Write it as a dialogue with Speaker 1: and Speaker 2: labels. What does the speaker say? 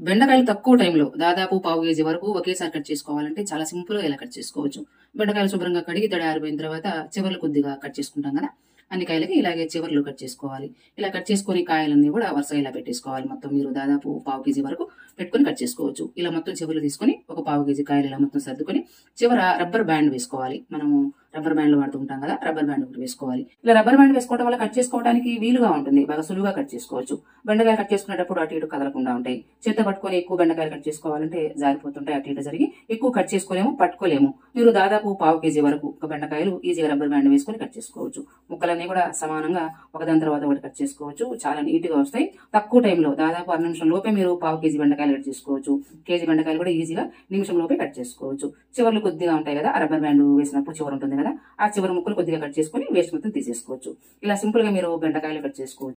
Speaker 1: బెండకాయలు తక్కువ టైంలో దాదాపు పావు కేజీ వరకు ఒకేసారి కట్ చేసుకోవాలంటే చాలా సింపుల్ గా ఇలా కట్ చేసుకోవచ్చు బెండకాయలు శుభ్రంగా కడిగి తడి ఆరిపోయిన తర్వాత చివర్లు కొద్దిగా కట్ చేసుకుంటాం కదా అన్ని కాయలకి ఇలాగే చివర్లు కట్ చేసుకోవాలి ఇలా కట్ చేసుకొని కాయలన్నీ కూడా వరుసగా ఇలా పెట్టేసుకోవాలి మొత్తం మీరు దాదాపు పావు కేజీ వరకు పెట్టుకొని కట్ చేసుకోవచ్చు ఇలా మొత్తం చివర్లు తీసుకొని ఒక పావు కేజీ కాయలు ఇలా మొత్తం సర్దుకొని చివర రబ్బర్ బ్యాండ్ వేసుకోవాలి మనము రబ్బర్ బ్యాండ్ వాడుతుంటాం కదా రబ్బర్ బ్యాండ్ ఒకటి వేసుకోవాలి ఇలా రబ్బర్ బ్యాండ్ వేసుకోవడం వల్ల కట్ చేసుకోవడానికి వీలుగా ఉంటుంది బాగా సులువుగా కట్ చేసుకోవచ్చు బెండకాయలు కట్ చేసుకునేటప్పుడు అటు ఇటు కదలకుండా ఉంటాయి చేత పట్టుకొని ఎక్కువ బెండకాయలు కట్ చేసుకోవాలంటే జారిపోతుంటాయి అటు ఇటు జరిగి ఎక్కువ కట్ చేసుకోలేము పట్టుకోలేము మీరు దాదాపు పావు కేజీ వరకు ఒక బెండకాయలు ఈజీగా రబ్బర్ బ్యాండ్ వేసుకొని కట్ చేసుకోవచ్చు ముక్కలన్నీ కూడా సమానంగా ఒకదాని తర్వాత ఒకటి కట్ చేసుకోవచ్చు చాలా నీట్ గా వస్తాయి తక్కువ టైంలో దాదాపు అర నిమిషం లోపే మీరు పావు కేజీ బెండకాయలు కట్ చేసుకోవచ్చు కేజీ బెండకాయలు కూడా ఈజీగా నిమిషం లోపే కట్ చేసుకోవచ్చు చివర్లు కొద్దిగా ఉంటాయి కదా ఆ రబ్బర్ బ్యాండ్ వేసినప్పుడు చివర ఉంటుంది కదా ఆ చివరి ముక్కలు కొద్దిగా కట్ చేసుకొని వేస్ట్ మొత్తం తీసేసుకోవచ్చు ఇలా సింపుల్ గా మీరు బెండకాయలు కట్ చేసుకోవచ్చు